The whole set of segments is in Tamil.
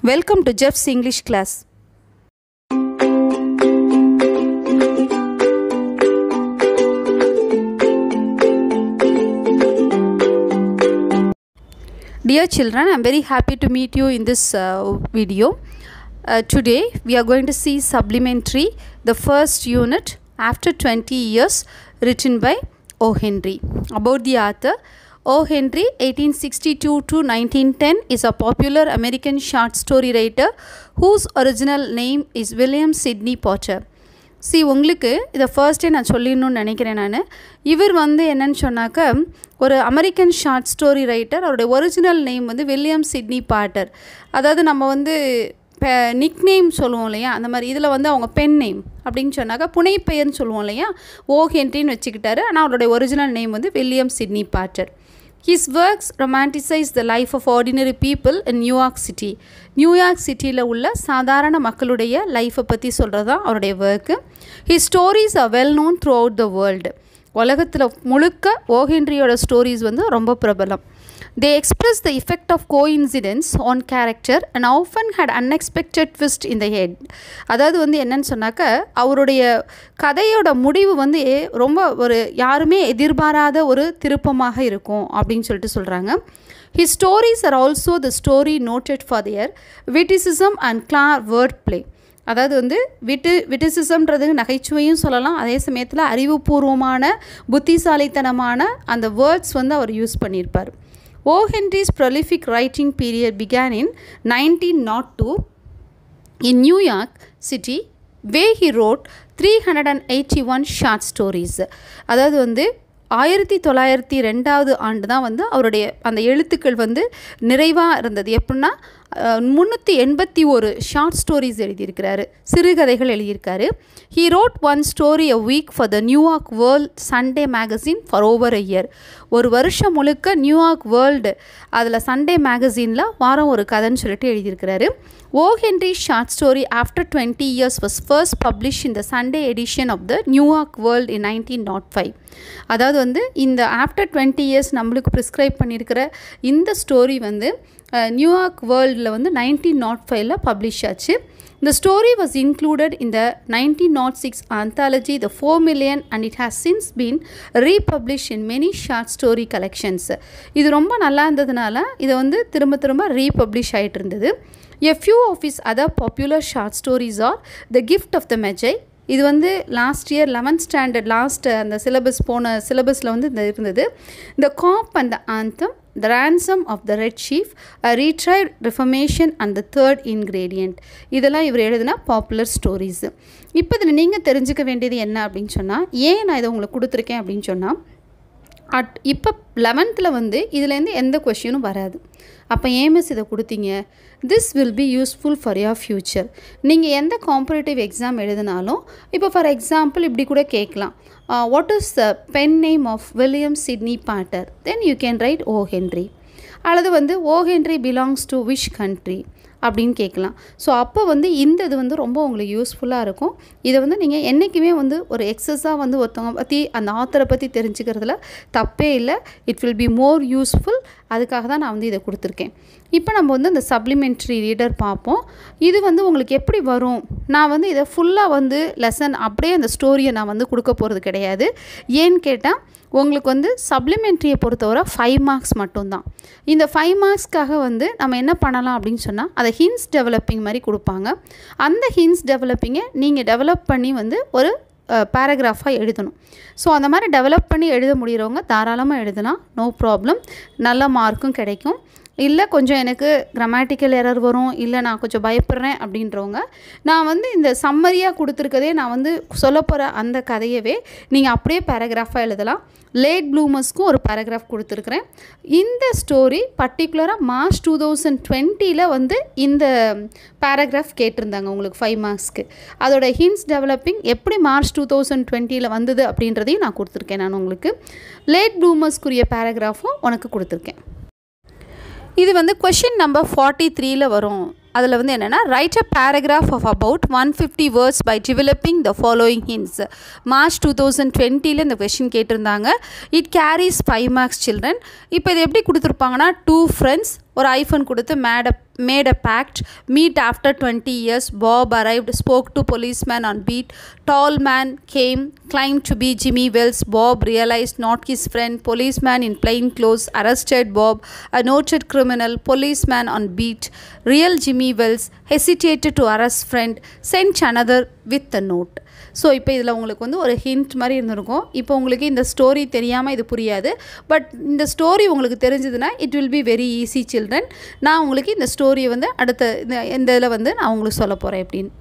Welcome to Jeff's English class. Dear children, I am very happy to meet you in this uh, video. Uh, today we are going to see supplementary, the first unit after 20 years, written by O. Henry. About the author, O. Henry, 1862 to 1910, is a popular American short story writer whose original name is William Sidney Potter. சி உங்களுக்கு இதை ஃபர்ஸ்டே நான் சொல்லிடணும்னு நினைக்கிறேன் நான் இவர் வந்து என்னன்னு சொன்னாக்க ஒரு அமெரிக்கன் ஷார்ட் ஸ்டோரி ரைட்டர் அவருடைய ஒரிஜினல் நேம் வந்து வில்லியம் சிட்னி பாட்டர் அதாவது நம்ம வந்து நிக் நேம் சொல்லுவோம் இல்லையா அந்த மாதிரி இதில் வந்து அவங்க பென் நேம் அப்படின்னு சொன்னாக்கா புனைப்பெயர்னு சொல்லுவோம் இல்லையா ஓ ஹென்ரின்னு வச்சுக்கிட்டாரு ஆனால் அவருடைய ஒரிஜினல் நேம் வந்து William Sidney Potter his works romanticise the life of ordinary people in New York city New York சிட்டியில் உள்ள சாதாரண மக்களுடைய லைஃப்பை பற்றி சொல்கிறது தான் அவருடைய work his stories are well known throughout the world உலகத்தில் முழுக்க ஓஹென்ரியோட ஸ்டோரிஸ் வந்து ரொம்ப பிரபலம் they express the effect of co incidents on character and often had unexpected twist in the head அதாவது வந்து என்னன்னு சொன்னாக்க அவருடைய கதையோட முடிவு வந்து ரொம்ப ஒரு யாருமே எதிர்பாராத ஒரு திருப்பமாக இருக்கும் அப்படின்னு சொல்லிட்டு சொல்கிறாங்க his stories are also the story noted for their witticism and clever word play அதாவது வந்து விட்டு விட்டிசிசம்ன்றது நகைச்சுவையும் சொல்லலாம் அதே சமயத்தில் அறிவுபூர்வமான புத்திசாலித்தனமான அந்த வேர்ட்ஸ் வந்து அவர் யூஸ் பண்ணியிருப்பார் O Henry's prolific writing period began in nineteen nought two in New York city way he wrote three hundred and eighty one short stories அதாவது வந்து ஆயிரத்தி தொள்ளாயிரத்தி ரெண்டாவது ஆண்டு தான் வந்து அவருடைய அந்த எழுத்துக்கள் வந்து நிறைவாக இருந்தது எப்படின்னா முந்நூற்றி எண்பத்தி ஒரு ஷார்ட் ஸ்டோரிஸ் எழுதியிருக்கிறாரு சிறுகதைகள் எழுதியிருக்காரு he wrote one story a week for the New York World Sunday magazine for over a year ஒரு வருஷம் முழுக்க நியூயார்க் வேர்ல்டு அதில் சண்டே மேகசினில் வாரம் ஒரு கதைன்னு சொல்லிட்டு எழுதியிருக்கிறாரு O Henry short story After twenty Years was first publish இந்த Sunday edition of the New York World in nineteen nought five அதாவது வந்து இந்த ஆஃப்டர் டுவெண்ட்டி இயர்ஸ் நம்மளுக்கு ப்ரிஸ்கிரைப் பண்ணியிருக்கிற இந்த ஸ்டோரி வந்து நியூயார்க் வேர்ல்டில் வந்து நைன்டீன் நாட் ஃபைவ்ல பப்ளிஷ் ஆச்சு The story was included in the 1906 anthology The 4 Million and it has since been republished in many short story collections. இது ரொம்ப நல்லா இருந்ததுனால இதை வந்து திரும்ப திரும்ப ரீபப்ளிஷ் ஆகிட்டு இருந்தது a few of his other popular short stories are the gift of the Magi இது வந்து last year eleventh standard last அந்த சிலபஸ் போன சிலபஸில் வந்து இந்த இருந்தது the cop and the anthem the ransom of the red chief a retrieved reformation and the third ingredient இதெல்லாம் இவர் எழுதின பாப்புலர் ஸ்டோரிஸு இப்போ இதில் நீங்கள் தெரிஞ்சுக்க வேண்டியது என்ன அப்படின்னு சொன்னால் ஏன் நான் இதை உங்களுக்கு கொடுத்துருக்கேன் அப்படின்னு சொன்னால் அட் இப்போ லெவன்த்தில் வந்து இதுலேருந்து எந்த கொஷினும் வராது அப்போ ஏன் மிஸ் இதை கொடுத்தீங்க this will be useful for your future நீங்கள் எந்த காம்பரேட்டிவ் எக்ஸாம் எழுதினாலும் இப்போ ஃபார் எக்ஸாம்பிள் இப்படி கூட கேட்கலாம் what is the pen name of William Sidney Potter then you can write O Henry அல்லது வந்து O Henry belongs to which country அப்படின்னு கேட்கலாம் ஸோ அப்போ வந்து இந்த இது வந்து ரொம்ப உங்களுக்கு யூஸ்ஃபுல்லாக இருக்கும் இதை வந்து நீங்கள் என்றைக்குமே வந்து ஒரு எக்ஸஸாக வந்து ஒருத்தவங்க பற்றி அந்த ஆத்தரை பற்றி தெரிஞ்சுக்கிறதுல தப்பே இல்லை it will be more useful அதுக்காக தான் நான் வந்து இதை கொடுத்துருக்கேன் இப்போ நம்ம வந்து இந்த சப்ளிமெண்ட்ரி ரீடர் பார்ப்போம் இது வந்து உங்களுக்கு எப்படி வரும் நான் வந்து இதை ஃபுல்லாக வந்து லெசன் அப்படியே அந்த ஸ்டோரியை நான் வந்து கொடுக்க போகிறது கிடையாது ஏன்னு கேட்டால் உங்களுக்கு வந்து சப்ளிமெண்ட்ரியை பொறுத்தவரை ஃபைவ் மார்க்ஸ் மட்டும்தான் இந்த ஃபைவ் மார்க்ஸ்க்காக வந்து நம்ம என்ன பண்ணலாம் அப்படின்னு சொன்னால் அதை ஹின்ஸ் டெவலப்பிங் மாதிரி கொடுப்பாங்க அந்த ஹின்ஸ் டெவலப்பிங்கை நீங்கள் டெவலப் பண்ணி வந்து ஒரு பேராகிராஃபாக எழுதணும் ஸோ அந்த மாதிரி டெவலப் பண்ணி எழுத முடிகிறவங்க தாராளமாக எழுதலாம் நோ ப்ராப்ளம் நல்ல மார்க்கும் கிடைக்கும் இல்லை கொஞ்சம் எனக்கு கிராமட்டிக்கல் எரர் வரும் இல்லை நான் கொஞ்சம் பயப்படுறேன் அப்படின்றவங்க நான் வந்து இந்த சம்மரியாக கொடுத்துருக்கதே நான் வந்து சொல்ல போகிற அந்த கதையவே நீங்கள் அப்படியே பேராகிராஃபாக எழுதலாம் லேட் ப்ளூமர்ஸ்க்கும் ஒரு பேராகிராஃப் கொடுத்துருக்குறேன் இந்த ஸ்டோரி பர்டிகுலராக மார்ச் டூ தௌசண்ட் டுவெண்ட்டியில் வந்து இந்த பேராகிராஃப் கேட்டிருந்தாங்க உங்களுக்கு ஃபைவ் மார்க்ஸ்க்கு அதோட ஹின்ஸ் டெவலப்பிங் எப்படி மார்ச் டூ தௌசண்ட் டுவெண்ட்டியில் வந்தது அப்படின்றதையும் நான் கொடுத்துருக்கேன் நான் உங்களுக்கு லேட் ப்ளூமர்ஸ்க்குரிய பேராகிராஃபும் உனக்கு கொடுத்துருக்கேன் இது வந்து கொஷின் நம்பர் ஃபார்ட்டி த்ரீல வரும் அதில் வந்து என்னென்னா write a paragraph of about one fifty words by developing the following hints March two thousand டுவெண்ட்டியில் இந்த கொஷின் கேட்டிருந்தாங்க it carries five marks children இப்போ இது எப்படி கொடுத்துருப்பாங்கன்னா டூ ஃப்ரெண்ட்ஸ் ஒரு ஐஃபோன் கொடுத்து made made a pact meet after twenty years Bob arrived spoke to policeman on beat tall man came claimed to be jimmy wells bob realized not his friend policeman in plain clothes arrested bob a noted criminal policeman on beat real jimmy wells hesitated to arrest friend sent another with a note so இப்போ இதில் உங்களுக்கு வந்து ஒரு ஹிண்ட் மாதிரி இருந்திருக்கும் இப்போ உங்களுக்கு இந்த ஸ்டோரி தெரியாமல் இது புரியாது பட் இந்த ஸ்டோரி உங்களுக்கு தெரிஞ்சதுன்னா it will be very easy children நான் உங்களுக்கு இந்த ஸ்டோரியை வந்து அடுத்த இந்த இந்த இதில் வந்து நான் உங்களுக்கு சொல்ல போகிறேன் அப்படின்னு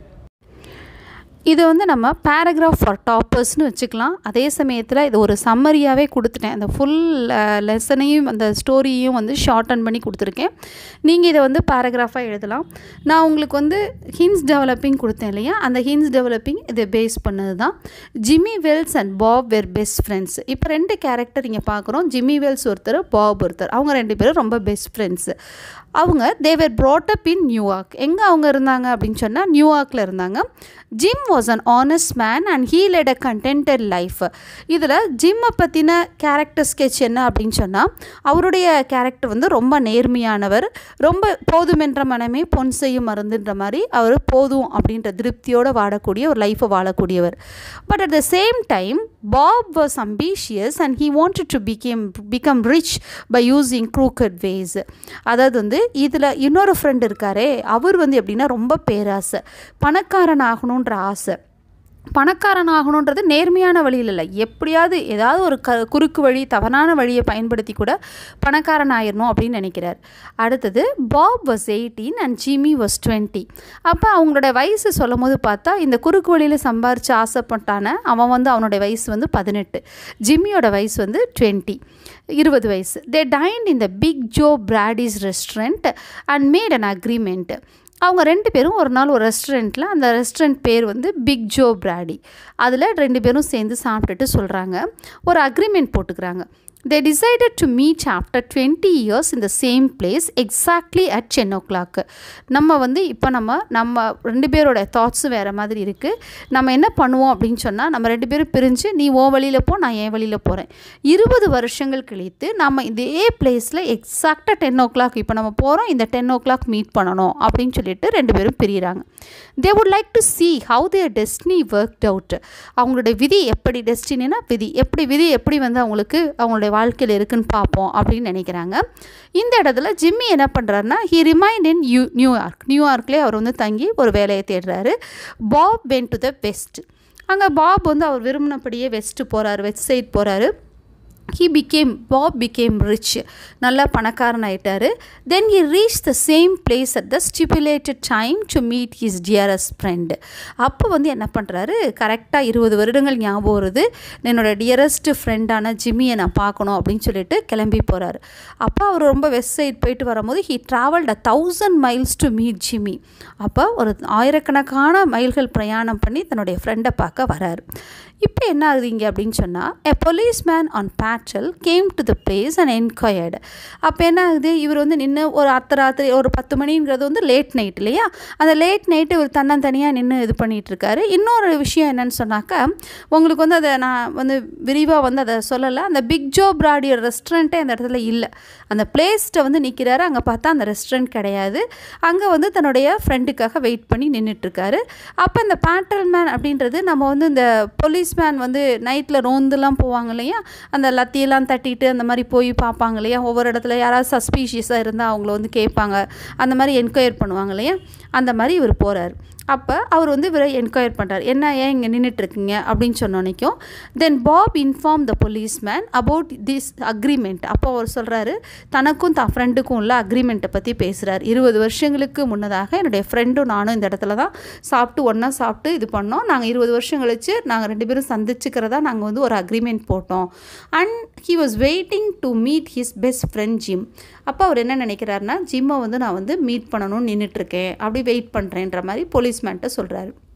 இது வந்து நம்ம பேராகிராஃப் ஃபார் டாப்பர்ஸ்னு வச்சுக்கலாம் அதே சமயத்தில் இது ஒரு சம்மரியாகவே கொடுத்துட்டேன் அந்த ஃபுல் லெசனையும் அந்த ஸ்டோரியையும் வந்து ஷார்டன் பண்ணி கொடுத்துருக்கேன் நீங்கள் இதை வந்து பேராகிராஃபாக எழுதலாம் நான் உங்களுக்கு வந்து ஹின்ஸ் டெவலப்பிங் கொடுத்தேன் இல்லையா அந்த ஹின்ஸ் டெவலப்பிங் இதை பேஸ் பண்ணது தான் Jimmy Wells and Bob were best friends இப்போ ரெண்டு கேரக்டர் இங்கே பார்க்குறோம் ஜிம்மி வெல்ஸ் ஒருத்தர் பாப் ஒருத்தர் அவங்க ரெண்டு பேரும் ரொம்ப பெஸ்ட் ஃப்ரெண்ட்ஸு அவங்க தேவர் ப்ராட்டப் இன் நியூயார்க் எங்கே அவங்க இருந்தாங்க அப்படின்னு சொன்னால் நியூயார்க்கில் இருந்தாங்க Jim was an honest man and he led a contented life இதில் ஜிம்மை பற்றின கேரக்டர் ஸ்கெட்ச் என்ன அப்படின்னு சொன்னால் அவருடைய கேரக்டர் வந்து ரொம்ப நேர்மையானவர் ரொம்ப போதுமென்ற மனமே பொன் செய்யும் மருந்துன்ற மாதிரி அவர் போதும் அப்படின்ற திருப்தியோடு வாழக்கூடிய ஒரு லைஃப்பை வாழக்கூடியவர் but at the same time Bob was ambitious and he wanted to became become rich by using crooked ways அதாவது வந்து இதில் இன்னொரு ஃப்ரெண்ட் இருக்காரே அவர் வந்து எப்படின்னா ரொம்ப பேராசை பணக்காரன் ஆகணுன்ற ஆசை பணக்காரன் ஆகணுன்றது நேர்மையான வழியில் இல்லை எப்படியாவது ஏதாவது ஒரு க குறுக்கு வழி தவறான வழியை பயன்படுத்தி கூட பணக்காரன் ஆயிடணும் அப்படின்னு நினைக்கிறார் அடுத்தது Bob was eighteen and Jimmy was twenty அப்போ அவங்களோட வயசு சொல்லும் போது பார்த்தா இந்த குறுக்கு வழியில் சம்பாரித்து ஆசைப்பட்டான அவன் வந்து அவனுடைய வயசு வந்து பதினெட்டு ஜிம்மியோட வயசு வந்து டுவெண்ட்டி இருபது வயசு they dined in the Big Joe Brady's restaurant and made an agreement அவங்க ரெண்டு பேரும் ஒரு நாள் ஒரு ரெஸ்டாரண்ட்டில் அந்த ரெஸ்டாரண்ட் பேர் வந்து பிக் ஜோ பிராடி அதில் ரெண்டு பேரும் சேர்ந்து சாப்பிட்டுட்டு சொல்கிறாங்க ஒரு அக்ரிமெண்ட் போட்டுக்கிறாங்க they decided to meet after twenty years இந்த same place exactly at ten o'clock நம்ம வந்து இப்போ நம்ம நம்ம ரெண்டு பேரோட தாட்ஸும் வேறு மாதிரி இருக்குது நம்ம என்ன பண்ணுவோம் அப்படின்னு சொன்னால் நம்ம ரெண்டு பேரும் பிரிஞ்சு நீ ஓ வழியில் போ நான் என் வழியில் போகிறேன் இருபது வருஷங்கள் கழித்து நம்ம இதே பிளேஸில் எக்ஸாக்டாக டென் ஓ கிளாக் இப்போ நம்ம போகிறோம் இந்த டென் ஓ கிளாக் மீட் பண்ணணும் அப்படின்னு சொல்லிட்டு ரெண்டு பேரும் பிரிகிறாங்க they would like to see how their destiny work out அவங்களுடைய விதி எப்படி டெஸ்டினா விதி எப்படி விதி எப்படி வந்து அவங்களுக்கு அவங்களுடைய வாழ்க்கையில் இருக்குன்னு பார்ப்போம் அப்படின்னு நினைக்கிறாங்க இந்த இடத்துல ஜிம்மி என்ன பண்ணுறாருனா he remained in you New York நியூயார்க்லேயே அவர் வந்து தங்கி ஒரு வேலையை தேடுறாரு Bob went to the west அங்கே பாப் வந்து அவர் விரும்பினபடியே வெஸ்ட்டு போகிறாரு வெஸ்ட் சைட் போகிறாரு he became Bob became rich நல்லா பணக்காரன் ஆயிட்டார் then he reach the same place at the stipulated time to meet his dearest friend அப்போ வந்து என்ன பண்ணுறாரு கரெக்டாக இருபது வருடங்கள் ஞாபகம் வருது என்னோடய டியரஸ்ட் ஃப்ரெண்டான ஜிம்மியை நான் பார்க்கணும் அப்படின்னு சொல்லிட்டு கிளம்பி போகிறாரு அப்போ அவர் ரொம்ப வெஸ்ட் சைட் போயிட்டு வரும்போது he travelled a thousand miles to meet Jimmy அப்போ ஒரு ஆயிரக்கணக்கான மைல்கள் பிரயாணம் பண்ணி தன்னுடைய ஃப்ரெண்டை பார்க்க வராரு இப்போ என்ன ஆகுதுங்க அப்படின்னு சொன்னால் a police man on patrol came to the place and enquired அப்போ என்ன ஆகுது இவர் வந்து நின்று ஒரு அர்த்த ராத்திரி ஒரு பத்து மணிங்கிறது வந்து லேட் நைட் இல்லையா அந்த லேட் நைட்டு இவர் தன்னந்தனியாக நின்று இது பண்ணிகிட்டு இருக்காரு இன்னொரு விஷயம் என்னன்னு சொன்னாக்கா உங்களுக்கு வந்து அதை நான் வந்து விரிவாக வந்து அதை சொல்லலை அந்த பிக் ஜோ பிராடியோட ரெஸ்டாரண்ட்டே அந்த இடத்துல இல்லை அந்த பிளேஸ்ட்டை வந்து நிற்கிறாரு அங்கே பார்த்தா அந்த ரெஸ்டாரண்ட் கிடையாது அங்கே வந்து தன்னுடைய ஃப்ரெண்டுக்காக வெயிட் பண்ணி நின்றுட்டுருக்காரு அப்போ இந்த பேட்ரல் மேன் அப்படின்றது நம்ம வந்து இந்த போலீஸ் போலீஸ்மேன் வந்து நைட்டில் ரோந்துலாம் போவாங்க இல்லையா அந்த லத்தியெல்லாம் தட்டிட்டு அந்த மாதிரி போய் பார்ப்பாங்க இல்லையா ஒவ்வொரு இடத்துல யாராவது சஸ்பீஷியஸாக இருந்தால் அவங்கள வந்து கேட்பாங்க அந்த மாதிரி என்கொயர் பண்ணுவாங்க இல்லையா அந்த மாதிரி இவர் போகிறார் அப்போ அவர் வந்து இவரை என்கொயர் பண்ணுறார் என்ன ஏன் இங்கே நின்றுட்டுருக்கீங்க அப்படின்னு சொன்னோன்னைக்கும் then Bob inform the policeman about this agreement அப்போ அவர் சொல்கிறாரு தனக்கும் தான் ஃப்ரெண்டுக்கும் உள்ள அக்ரிமெண்ட்டை பற்றி பேசுகிறார் இருபது வருஷங்களுக்கு முன்னதாக என்னுடைய ஃப்ரெண்டும் நானும் இந்த இடத்துல தான் சாப்பிட்டு ஒன்றா சாப்பிட்டு இது பண்ணோம் நாங்கள் இருபது வருஷம் கழிச்சு நாங்கள் ரெண்டு பேரும் சந்திச்சுக்கிறதா நாங்கள் வந்து ஒரு அக்ரிமெண்ட் போட்டோம் and he was waiting to meet his best friend Jim அப்போ அவர் என்ன நினைக்கிறாருன்னா ஜிம்மை வந்து நான் வந்து மீட் பண்ணணும்னு நின்றுட்டுருக்கேன் அப்படி வெயிட் பண்ணுறேன்ற மாதிரி போலீஸ்மேன்ட்ட சொல்கிறாரு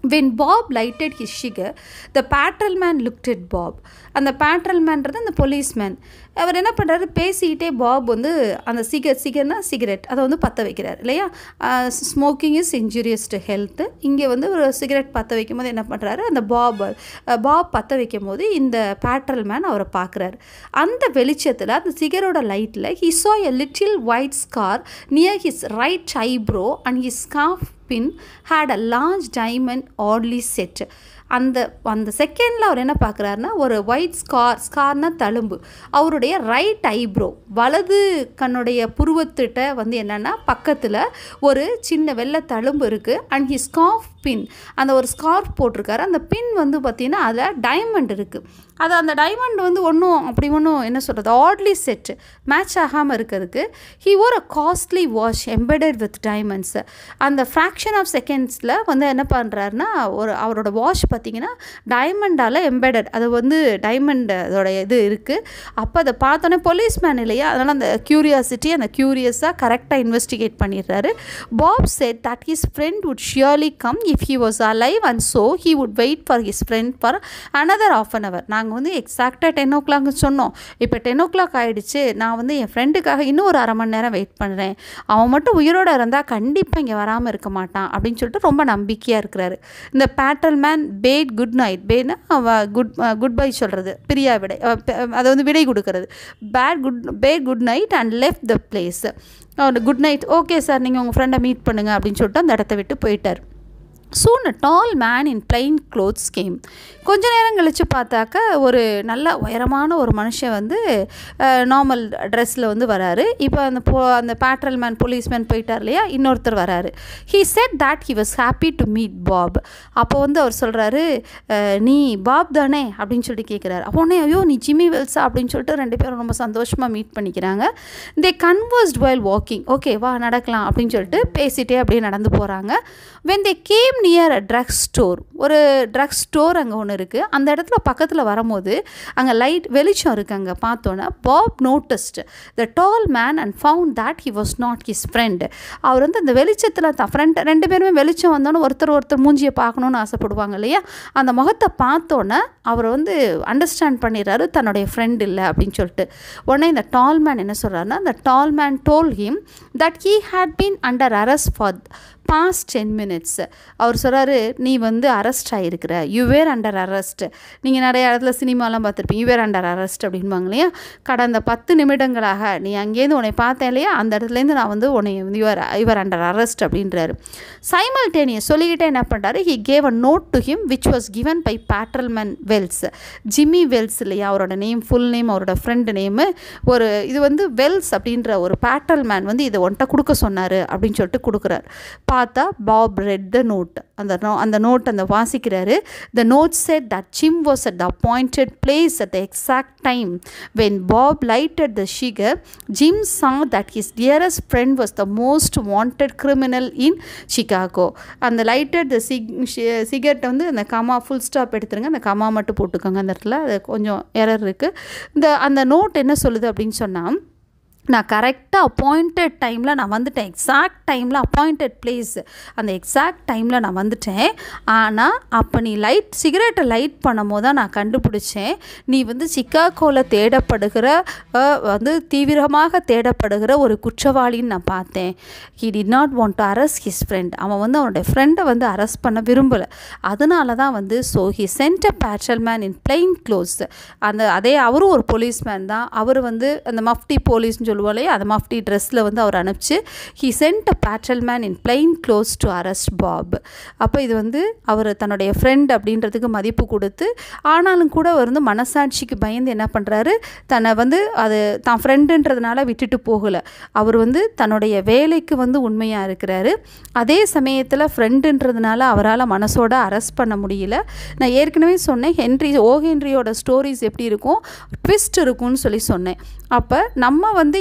when Bob lighted his cigar the patrol man looked at Bob அந்த பேட்ரல் மேன்றது அந்த போலீஸ்மேன் அவர் என்ன பண்ணுறாரு பேசிக்கிட்டே பாப் வந்து அந்த சிகர் சிகர்னா சிகரெட் அதை வந்து பற்ற வைக்கிறார் இல்லையா smoking is injurious to health இங்கே வந்து ஒரு சிகரெட் பற்ற வைக்கும் போது என்ன பண்ணுறாரு அந்த பாப் பாப் பற்ற வைக்கும் போது இந்த பேட்ரல் மேன் அவரை பார்க்குறாரு அந்த வெளிச்சத்தில் அந்த சிகரோட லைட்டில் he saw a little white scar near his right eyebrow and his scarf pin had a large diamond oddly set அந்த அந்த செகண்டில் அவர் என்ன பார்க்குறாருன்னா ஒரு ஒயிட் ஸ்கார் ஸ்கார்னா தழும்பு அவருடைய ரைட் ஐப்ரோ வலது கண்ணுடைய புருவத்திட்ட வந்து என்னென்னா பக்கத்தில் ஒரு சின்ன வெள்ளை தழும்பு இருக்குது அண்ட் ஹி ஸ்கார்ஃப் பின் அந்த ஒரு ஸ்கார்ஃப் போட்டிருக்காரு அந்த பின் வந்து பார்த்திங்கன்னா அதில் டைமண்ட் இருக்குது அது அந்த டைமண்ட் வந்து ஒன்றும் அப்படி ஒன்றும் என்ன சொல்கிறது ஆட்லி செட் மேட்ச் ஆகாமல் இருக்கிறதுக்கு he wore a costly watch embedded with diamonds அந்த ஃப்ராக்ஷன் ஆஃப் செகண்ட்ஸில் வந்து என்ன பண்ணுறாருன்னா ஒரு அவரோட வாஷ் பார்த்திங்கன்னா டைமண்டால் எம்பெடட் அது வந்து டைமண்ட் அதோட இது இருக்குது அப்போ அதை பார்த்தோன்னே போலீஸ்மேன் இல்லையா அதனால் அந்த க்யூரியாசிட்டி அந்த க்யூரியஸாக கரெக்டாக இன்வெஸ்டிகேட் பண்ணிடுறாரு Bob said that his friend would surely come if he was alive and so he would wait for his friend for another half an hour நாங்கள் வந்து எக்ஸாக்டாக டென் ஓ கிளாக் சொன்னோம் இப்போ டென் ஓ கிளாக் ஆகிடுச்சு நான் வந்து என் ஃப்ரெண்டுக்காக இன்னும் ஒரு அரை மணி நேரம் வெயிட் பண்ணுறேன் அவன் மட்டும் உயிரோடு இருந்தால் கண்டிப்பாக இங்கே வராமல் இருக்க மாட்டான் அப்படின்னு சொல்லிட்டு ரொம்ப நம்பிக்கையாக இருக்கிறாரு இந்த patrol man bade good night பேட்னா குட் குட் பை சொல்கிறது பிரியா விடை அதை வந்து விடை கொடுக்கறது bade good bade good night and left the place good night okay sir நீங்கள் உங்கள் ஃப்ரெண்டை மீட் பண்ணுங்கள் அப்படின்னு சொல்லிட்டு அந்த இடத்த விட்டு போயிட்டார் soon a tall man in plain clothes came கொஞ்ச நேரம் கழித்து பார்த்தாக்க ஒரு நல்ல உயரமான ஒரு மனுஷன் வந்து நார்மல் ட்ரெஸ்ஸில் வந்து வராரு இப்போ அந்த போ அந்த பேட்ரல் மேன் போலீஸ்மேன் போயிட்டார் இல்லையா இன்னொருத்தர் வராரு he said that he was happy to meet Bob அப்போ வந்து அவர் சொல்கிறாரு நீ பாப் தானே அப்படின்னு சொல்லிட்டு கேட்குறாரு அப்போ உடனே ஐயோ நீ ஜிம்மி வெல்ஸா அப்படின்னு சொல்லிட்டு ரெண்டு பேரும் ரொம்ப சந்தோஷமாக மீட் பண்ணிக்கிறாங்க they conversed while walking okay வா நடக்கலாம் அப்படின்னு சொல்லிட்டு பேசிகிட்டே அப்படியே நடந்து போகிறாங்க when they came near a drug store ஒரு ட்ரக் ஸ்டோர் அங்கே ஒன்று இருக்குது அந்த இடத்துல பக்கத்தில் வரும்போது அங்கே லைட் வெளிச்சம் இருக்குது அங்கே பார்த்தோன்னே Bob noticed the tall man and found that he was not his friend அவர் வந்து அந்த வெளிச்சத்தில் தான் ஃப்ரெண்ட் ரெண்டு பேருமே வெளிச்சம் வந்தோன்னே ஒருத்தர் ஒருத்தர் மூஞ்சியை பார்க்கணுன்னு ஆசைப்படுவாங்க இல்லையா அந்த முகத்தை பார்த்தோன்னே அவர் வந்து அண்டர்ஸ்டாண்ட் பண்ணிடுறாரு தன்னுடைய ஃப்ரெண்ட் இல்லை அப்படின்னு சொல்லிட்டு உடனே இந்த டால் மேன் என்ன சொல்கிறாருன்னா இந்த tall man told him that he had been under arrest for past ten minutes அவர் சொல்கிறாரு நீ வந்து அரெஸ்ட் ஆகிருக்கிற யூவேர் அண்டர் அரெஸ்ட் நீங்கள் நிறைய இடத்துல சினிமாலாம் பார்த்துருப்பீங்க யூவேர் அண்டர் அரெஸ்ட் அப்படின்பாங்க இல்லையா கடந்த பத்து நிமிடங்களாக நீ அங்கேருந்து உன்னை பார்த்தேன் இல்லையா அந்த இடத்துலேருந்து நான் வந்து உன்னை வந்து யுவர் யுவர் அண்டர் அரெஸ்ட் அப்படின்றாரு சைமல்டேனியஸ் சொல்லிக்கிட்டே என்ன பண்ணுறாரு he gave a note to him which was given by patrolman Wells Jimmy Wells இல்லையா அவரோட நேம் ஃபுல் நேம் அவரோட ஃப்ரெண்டு நேமு ஒரு இது வந்து வெல்ஸ் அப்படின்ற ஒரு பேட்ரல் மேன் வந்து இதை ஒன்ட்ட கொடுக்க சொன்னார் அப்படின்னு சொல்லிட்டு கொடுக்குறாரு பார்த்தா பாப் ரெட் த நோட் அந்த நோ அந்த நோட் அந்த வாசிக்கிறாரு the note said that Jim was at the appointed place at the exact time when Bob lighted the cigar Jim saw that his dearest friend was the most wanted criminal in Chicago அந்த லைட்டட் த சிக் சிகரெட்டை வந்து அந்த கமா ஃபுல் ஸ்டாப் எடுத்துருங்க அந்த கமா மட்டும் போட்டுக்கோங்க அந்த இடத்துல அது கொஞ்சம் எரர் இருக்குது இந்த அந்த நோட் என்ன சொல்லுது அப்படின்னு சொன்னால் நான் கரெக்டாக அப்பாயிண்டட் டைமில் நான் வந்துட்டேன் எக்ஸாக்ட் டைமில் அப்பாயிண்டட் பிளேஸ் அந்த எக்ஸாக்ட் டைமில் நான் வந்துட்டேன் ஆனால் அப்போ நீ லைட் சிகரெட்டை லைட் பண்ணும் போது தான் நான் கண்டுபிடிச்சேன் நீ வந்து சிக்காகோவில் தேடப்படுகிற வந்து தீவிரமாக தேடப்படுகிற ஒரு குற்றவாளின்னு நான் பார்த்தேன் he did not want to arrest his friend அவன் வந்து அவனுடைய ஃப்ரெண்டை வந்து அரெஸ்ட் பண்ண விரும்பலை அதனால தான் வந்து so he sent a patrol man in plain clothes அந்த அதே அவரும் ஒரு போலீஸ்மேன் தான் அவர் வந்து அந்த மஃப்டி போலீஸ்னு சொல்லுவோம் இல்லையா அந்த மஃப்டி ட்ரெஸ்ஸில் வந்து அவர் அனுப்பிச்சு he sent a patrol man in plain clothes to arrest Bob அப்போ இது வந்து அவர் தன்னுடைய ஃப்ரெண்ட் அப்படின்றதுக்கு மதிப்பு கொடுத்து ஆனாலும் கூட அவர் வந்து மனசாட்சிக்கு பயந்து என்ன பண்ணுறாரு தன்னை வந்து அது தான் ஃப்ரெண்டுன்றதுனால விட்டுட்டு போகலை அவர் வந்து தன்னுடைய வேலைக்கு வந்து உண்மையாக இருக்கிறாரு அதே சமயத்தில் ஃப்ரெண்டுன்றதுனால அவரால் மனசோட அரெஸ்ட் பண்ண முடியல நான் ஏற்கனவே சொன்னேன் ஹென்ரி ஓ ஹென்ரியோட ஸ்டோரிஸ் எப்படி இருக்கும் ட்விஸ்ட் இருக்கும்னு சொல்லி சொன்னேன் அப்போ நம்ம வந்து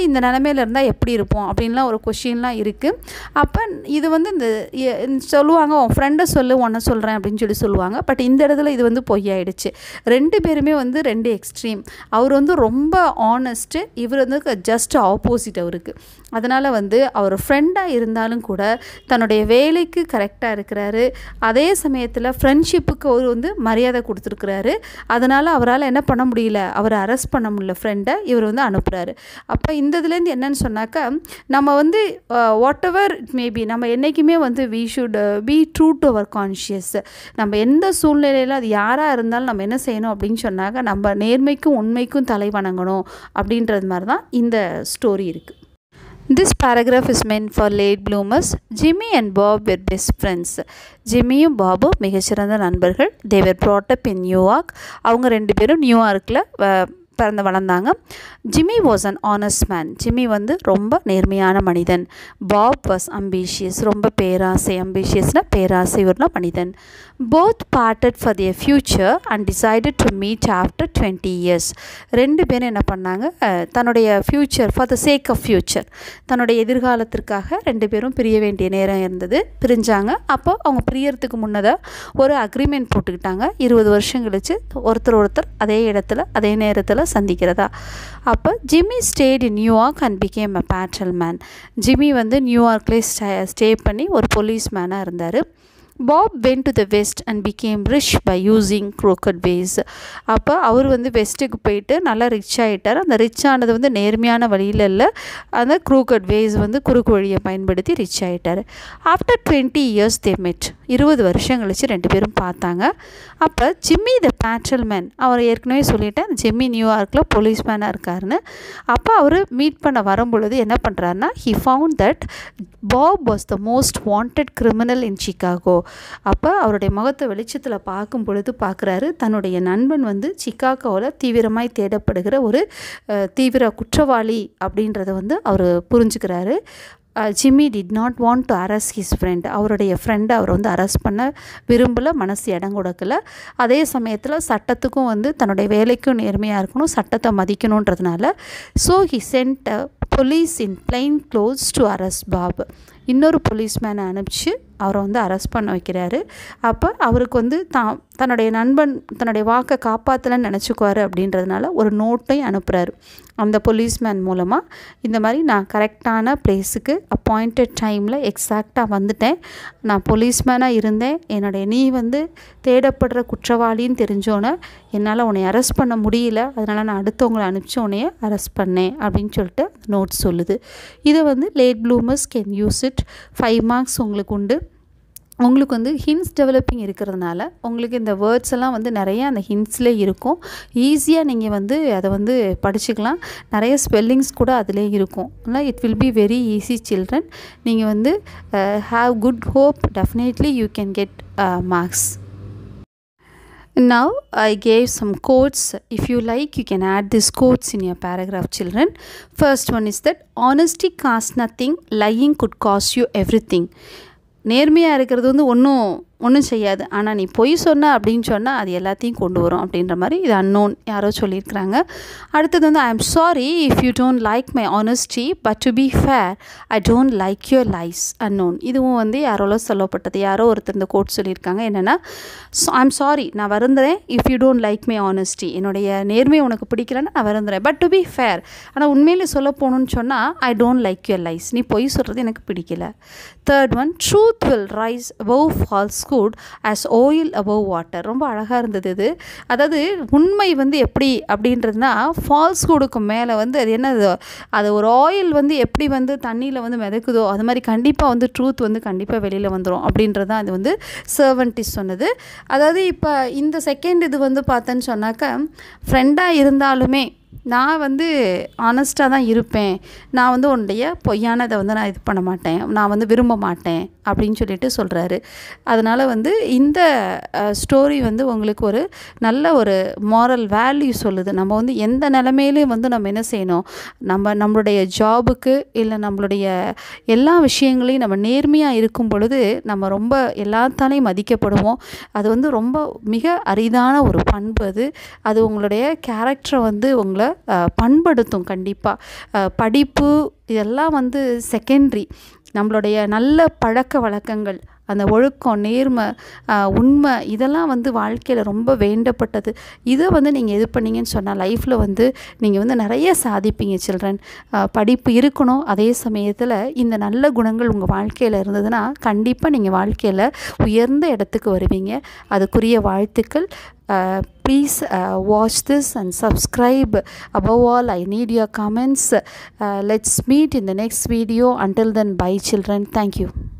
இந்த நிலமையில இருந்தால் எப்படி இருப்போம் அப்படின்லாம் ஒரு கொஷின்லாம் இருக்குது அப்போ இது வந்து இந்த எ- சொல்லுவாங்க உன் ஃப்ரெண்டை சொல்லு உன்னை சொல்கிறேன் அப்படின்னு சொல்லி சொல்லுவாங்க பட் இந்த இடத்துல இது வந்து பொய்யாயிடுச்சு ரெண்டு பேருமே வந்து ரெண்டு எக்ஸ்ட்ரீம் அவர் வந்து ரொம்ப ஆனஸ்ட்டு இவர் வந்து ஜஸ்ட் ஆப்போசிட் அவருக்கு அதனால் வந்து அவர் ஃப்ரெண்டாக இருந்தாலும் கூட தன்னுடைய வேலைக்கு கரெக்டாக இருக்கிறாரு அதே சமயத்தில் ஃப்ரெண்ட்ஷிப்புக்கு அவர் வந்து மரியாதை கொடுத்துருக்குறாரு அதனால் அவரால் என்ன பண்ண முடியல அவரை அரெஸ்ட் பண்ண முடியல ஃப்ரெண்டை இவர் வந்து அனுப்புகிறாரு அப்போ இந்த இதுலேருந்து என்னன்னு சொன்னாக்கா நம்ம வந்து வாட் எவர் இட் மேபி நம்ம என்றைக்குமே வந்து we should be true to our conscious நம்ம எந்த சூழ்நிலையில் அது யாராக இருந்தாலும் நம்ம என்ன செய்யணும் அப்படின்னு சொன்னாக்க நம்ம நேர்மைக்கும் உண்மைக்கும் தலை வணங்கணும் அப்படின்றது மாதிரி தான் இந்த ஸ்டோரி இருக்குது This paragraph is meant for late bloomers. Jimmy and Bob were best friends. ஜிம்மியும் பாபும் மிகச்சிறந்த நண்பர்கள் தேவர் ப்ராட்டப் இன் நியூயார்க் அவங்க ரெண்டு பேரும் நியூயார்க்கில் பிறந்து வளர்ந்தாங்க Jimmy was an honest man Jimmy வந்து ரொம்ப நேர்மையான மனிதன் பாப் வாஸ் அம்பிஷியஸ் ரொம்ப பேராசை அம்பிஷியஸ்னா பேராசை உள்ள மனிதன் both parted for their future and decided to meet after twenty years ரெண்டு பேரும் என்ன பண்ணாங்க அஹ், தன்னுடைய future for the sake of future தன்னுடைய எதிர்காலத்திற்காக ரெண்டு பேரும் பிரிய வேண்டிய நேரம் இருந்தது பிரிஞ்சாங்க அப்போ அவங்க பிரியறதுக்கு முன்னதாக ஒரு அக்ரிமெண்ட் போட்டுக்கிட்டாங்க இருபது வருஷம் கழிச்சு ஒருத்தர் ஒருத்தர் அதே இடத்துல அதே நேரத்தில் சந்திக்கிறதா அப்போ Jimmy stayed in New York and became a patrol man Jimmy வந்து நியூயார்க்லேயே ஸ்டே ஸ்டே பண்ணி ஒரு போலீஸ் மேனாக இருந்தார் Bob went to the west and became rich by using crooked ways அப்போ அவர் வந்து வெஸ்ட்டுக்கு போயிட்டு நல்லா ரிச் ஆகிட்டார் அந்த ரிச் ஆனது வந்து நேர்மையான வழியில் இல்லை அந்த crooked வேஸ் வந்து குறுக்கு வழியை பயன்படுத்தி ரிச் ஆகிட்டார் ஆஃப்டர் டுவெண்ட்டி இயர்ஸ் தே மெட் இருபது வருஷம் கழிச்சு ரெண்டு பேரும் பார்த்தாங்க அப்போ ஜிம்மி த பேட்ரல் மேன் அவர் ஏற்கனவே சொல்லிட்டேன் ஜிம்மி நியூயார்க்கில் போலீஸ் மேனாக இருக்காருன்னு அப்போ அவர் மீட் பண்ண வரும்பொழுது என்ன பண்ணுறாருன்னா he found that Bob was the most wanted criminal in Chicago அப்போ அவருடைய முகத்தை வெளிச்சத்தில் பார்க்கும் பொழுது பார்க்குறாரு தன்னுடைய நண்பன் வந்து சிக்காகோவில் தீவிரமாய் தேடப்படுகிற ஒரு அஹ், தீவிர குற்றவாளி அப்படின்றத வந்து அவர் புரிஞ்சுக்கிறாரு Jimmy did not want to arrest his friend அவருடைய ஃப்ரெண்டை அவர் வந்து அரெஸ்ட் பண்ண விரும்பல மனசு இடம் கொடுக்கல அதே சமயத்தில் சட்டத்துக்கும் வந்து தன்னுடைய வேலைக்கும் நேர்மையாக இருக்கணும் சட்டத்தை மதிக்கணுன்றதுனால so he sent police in plain clothes to arrest Bob இன்னொரு போலீஸ்மேனை அனுப்பிச்சு அவரை வந்து அரெஸ்ட் பண்ண வைக்கிறாரு அப்போ அவருக்கு வந்து தான் தன்னுடைய நண்பன் தன்னுடைய வாக்கை காப்பாற்றலன்னு நினச்சிக்குவாரு அப்படின்றதுனால ஒரு நோட்டையும் அனுப்புகிறாரு அந்த போலீஸ்மேன் மூலமாக இந்த மாதிரி நான் கரெக்டான பிளேஸுக்கு அப்பாயிண்டட் டைமில் எக்ஸாக்டாக வந்துட்டேன் நான் போலீஸ்மேனாக இருந்தேன் என்னுடைய நீ வந்து தேடப்படுற குற்றவாளின்னு தெரிஞ்சோன்னே என்னால் உன்னை அரெஸ்ட் பண்ண முடியல அதனால் நான் அடுத்தவங்களை அனுப்பிச்சு உன்னைய அரெஸ்ட் பண்ணேன் அப்படின்னு சொல்லிட்டு நோட் சொல்லுது இதை வந்து late bloomers can use it five marks உங்களுக்கு உண்டு உங்களுக்கு வந்து ஹின்ஸ் டெவலப்பிங் இருக்கிறதுனால உங்களுக்கு இந்த வேர்ட்ஸ் எல்லாம் வந்து நிறைய அந்த ஹின்ஸ்லேயே இருக்கும் ஈஸியாக நீங்கள் வந்து அதை வந்து படிச்சுக்கலாம் நிறைய ஸ்பெல்லிங்ஸ் கூட அதிலே இருக்கும் ஆனால் it will be very easy children நீங்கள் வந்து have good hope definitely you can get marks Now I gave some quotes. If you like, you can add these quotes in your paragraph, children. First one is that honesty costs nothing, lying could cost you everything. நேர்மையாக இருக்கிறது வந்து ஒன்றும் ஒன்றும் செய்யாது ஆனால் நீ பொய் சொன்ன அப்படின்னு சொன்னால் அது எல்லாத்தையும் கொண்டு வரும் அப்படின்ற மாதிரி இது அன்னோன் யாரோ சொல்லியிருக்கிறாங்க அடுத்தது வந்து I am sorry if you don't like my honesty but to be fair I don't like your lies unknown இதுவும் வந்து யாரோல சொல்லப்பட்டது யாரோ ஒருத்தர் இந்த கோட் சொல்லியிருக்காங்க என்னென்னா ஐ எம் சாரி நான் வருந்துறேன் if you don't like my honesty என்னுடைய நேர்மை உனக்கு பிடிக்கலன்னா நான் வருந்துறேன் பட் டு பி ஃபேர் ஆனால் உண்மையிலே சொல்ல போகணுன்னு சொன்னால் I don't like your lies நீ பொய் சொல்கிறது எனக்கு பிடிக்கல third one truth will rise above falsehood as oil above water ரொம்ப அழகாக இருந்தது இது அதாவது உண்மை வந்து எப்படி அப்படின்றதுனா ஃபால்ஸ்ஹுடுக்கு மேலே வந்து அது என்னது அது ஒரு ஆயில் வந்து எப்படி வந்து தண்ணியில் வந்து மிதக்குதோ அது மாதிரி கண்டிப்பாக வந்து ட்ரூத் வந்து கண்டிப்பாக வெளியில் வந்துடும் அப்படின்றது தான் அது வந்து சர்வன்டிஸ் சொன்னது அதாவது இப்போ இந்த செகண்ட் இது வந்து பார்த்தேன்னு சொன்னாக்கா ஃப்ரெண்டாக இருந்தாலுமே நான் வந்து ஆனஸ்ட்டாக தான் இருப்பேன் நான் வந்து உன்னுடைய பொய்யானதை வந்து நான் இது பண்ண மாட்டேன் நான் வந்து விரும்ப மாட்டேன் அப்படின்னு சொல்லிட்டு சொல்கிறாரு அதனால் வந்து இந்த ஸ்டோரி வந்து உங்களுக்கு ஒரு நல்ல ஒரு மாரல் வேல்யூ சொல்லுது நம்ம வந்து எந்த நிலமையிலையும் வந்து நம்ம என்ன செய்யணும் நம்ம நம்மளுடைய ஜாபுக்கு இல்லை நம்மளுடைய எல்லா விஷயங்களையும் நம்ம நேர்மையாக இருக்கும் பொழுது நம்ம ரொம்ப எல்லாத்தாலையும் மதிக்கப்படுவோம் அது வந்து ரொம்ப மிக அரிதான ஒரு பண்பு அது அது உங்களுடைய கேரக்டரை வந்து உங்களை பண்படுத்தும் கண்டிப்பாக படிப்பு இதெல்லாம் வந்து செகண்ட்ரி நம்மளுடைய நல்ல பழக்க வழக்கங்கள் அந்த ஒழுக்கம் நேர்மை உண்மை இதெல்லாம் வந்து வாழ்க்கையில் ரொம்ப வேண்டப்பட்டது இதை வந்து நீங்கள் இது பண்ணீங்கன்னு சொன்னால் லைஃப்பில் வந்து நீங்கள் வந்து நிறைய சாதிப்பீங்க சில்ட்ரன் படிப்பு இருக்கணும் அதே சமயத்தில் இந்த நல்ல குணங்கள் உங்கள் வாழ்க்கையில் இருந்ததுன்னா கண்டிப்பாக நீங்கள் வாழ்க்கையில் உயர்ந்த இடத்துக்கு வருவீங்க அதுக்குரிய வாழ்த்துக்கள் please watch this and subscribe above all i need your comments uh, let's meet in the next video until then bye children thank you